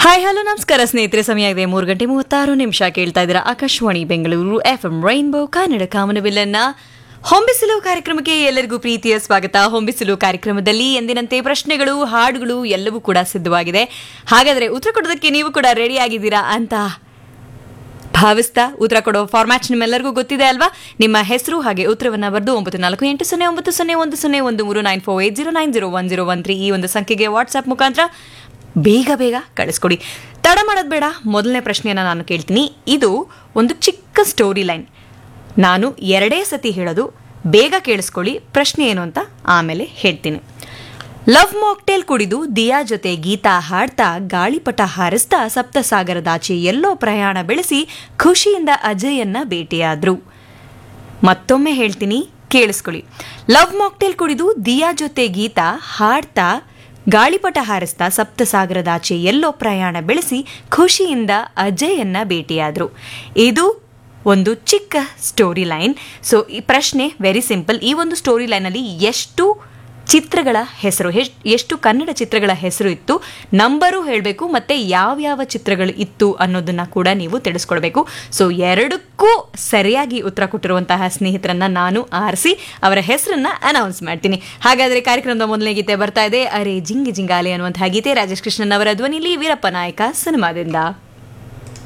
hi hello ನಮಸ್ಕಾರ ಸ್ನೇಹಿತರೆ ಸಮಯ ಇದೆ ಮೂರು ಗಂಟೆ ಮೂವತ್ತಾರು ನಿಮಿಷ ಕೇಳ್ತಾ ಇದ್ದೀರಾ Akashvani Bengaluru F M rainbow Kannada ಕಾಮನಬಿಲ್ಲನ್ನ ಹೊಂಬಿಸಿಲು ಕಾರ್ಯಕ್ರಮಕ್ಕೆ ಎಲ್ಲರಿಗೂ ಪ್ರೀತಿಯ ಸ್ವಾಗತ ಹೊಂಬಿಸಿಲು ಕಾರ್ಯಕ್ರಮದಲ್ಲಿ ಎಂದಿನಂತೆ ಪ್ರಶ್ನೆಗಳು ಹಾಡುಗಳು ಎಲ್ಲವೂ ಕೂಡ ಸಿದ್ಧವಾಗಿದೆ ಹಾಗಾದರೆ ಉತ್ತರ ಕೊಡೋದಕ್ಕೆ ನೀವು ಕೂಡ ರೆಡಿ ಆಗಿದ್ದೀರಾ ಅಂತ ಭಾವಿಸ್ತಾ ಉತ್ತರ ಕೊಡೋ ಫಾರ್ಮ್ಯಾಟ್ ನಿಮ್ಮೆಲ್ಲರಿಗೂ ಗೊತ್ತಿದೆ ಅಲ್ವಾ ನಿಮ್ಮ ಹೆಸರು ಹಾಗೆ ಉತ್ತರವನ್ನ ಬರೆದು ಒಂಬತ್ತು ನಾಲ್ಕು ಎಂಟು ಸೊನ್ನೆ ಒಂಬತ್ತು ಸೊನ್ನೆ ಒಂದು ಸೊನ್ನೆ ಒಂದು ಮೂರು nine four eight zero nine zero one zero one three ಈ ಒಂದು ಸಂಖ್ಯೆಗೆ ವಾಟ್ಸ್ಆಪ್ ಮುಖಾಂತರ ಬೇಗ ಬೇಗ ಕಳಿಸ್ಕೊಡಿ ತಡ ಮಾಡೋದು ಬೇಡ ಮೊದಲನೇ ಪ್ರಶ್ನೆಯನ್ನು ನಾನು ಕೇಳ್ತೀನಿ ಇದು ಒಂದು ಚಿಕ್ಕ ಸ್ಟೋರಿ ಲೈನ್ ನಾನು ಎರಡೇ ಸತಿ ಹೇಳೋದು ಬೇಗ ಕೇಳಿಸ್ಕೊಳ್ಳಿ ಪ್ರಶ್ನೆ ಏನು ಅಂತ ಆಮೇಲೆ ಹೇಳ್ತೀನಿ ಲವ್ ಮಾಕ್ಟೇಲ್ ಕುಡಿದು ದಿಯಾ ಜೊತೆ ಗೀತಾ ಹಾಡ್ತಾ ಗಾಳಿಪಟ ಹಾರಿಸ್ತಾ ಸಪ್ತಸಾಗರದಾಚೆ ಎಲ್ಲೋ ಪ್ರಯಾಣ ಬೆಳೆಸಿ ಖುಷಿಯಿಂದ ಅಜಯನ್ನ ಭೇಟಿಯಾದ್ರು ಮತ್ತೊಮ್ಮೆ ಹೇಳ್ತೀನಿ ಕೇಳಿಸ್ಕೊಳ್ಳಿ ಲವ್ ಮಾಕ್ಟೇಲ್ ಕುಡಿದು ದಿಯಾ ಜೊತೆ ಗೀತಾ ಹಾಡ್ತಾ ಗಾಳಿಪಟ ಹಾರಿಸ್ತಾ ಸಪ್ತಸಾಗರದಾಚೆ ಎಲ್ಲೋ ಪ್ರಯಾಣ ಬೆಳೆಸಿ ಖುಷಿಯಿಂದ ಅಜಯನ್ನ ಭೇಟಿಯಾದ್ರು ಇದು ಒಂದು ಚಿಕ್ಕ ಸ್ಟೋರಿ ಲೈನ್ ಸೊ ಈ ಪ್ರಶ್ನೆ ವೆರಿ ಸಿಂಪಲ್ ಈ ಒಂದು ಸ್ಟೋರಿ ಲೈನಲ್ಲಿ ಎಷ್ಟು ಚಿತ್ರಗಳ ಹೆಸರು ಹೆಶ್- ಎಷ್ಟು ಕನ್ನಡ ಚಿತ್ರಗಳ ಹೆಸರು ಇತ್ತು ನಂಬರು ಹೇಳಬೇಕು ಮತ್ತೆ ಯಾವ್ಯಾವ ಚಿತ್ರಗಳು ಇತ್ತು ಅನ್ನೋದನ್ನ ಕೂಡ ನೀವು ತಿಳಿಸ್ಕೊಡ್ಬೇಕು ಸೊ ಎರಡಕ್ಕೂ ಸರಿಯಾಗಿ ಉತ್ತರ ಕೊಟ್ಟಿರುವಂತಹ ಸ್ನೇಹಿತರನ್ನ ನಾನು ಆರಿಸಿ ಅವರ ಹೆಸರನ್ನ ಅನೌನ್ಸ್ ಮಾಡ್ತೀನಿ ಹಾಗಾದ್ರೆ ಕಾರ್ಯಕ್ರಮದ ಮೊದಲನೇ ಗೀತೆ ಬರ್ತಾ ಇದೆ ಅರೆ ಜಿಂಗಿ ಜಿಂಗಾಲೆ ಅನ್ನುವಂತಹ ಗೀತೆ ರಾಜೇಶ್ ಕೃಷ್ಣನ್ ಅವರ ಧ್ವನಿಲಿ ವೀರಪ್ಪ ನಾಯಕ ಸಿನಿಮಾದಿಂದ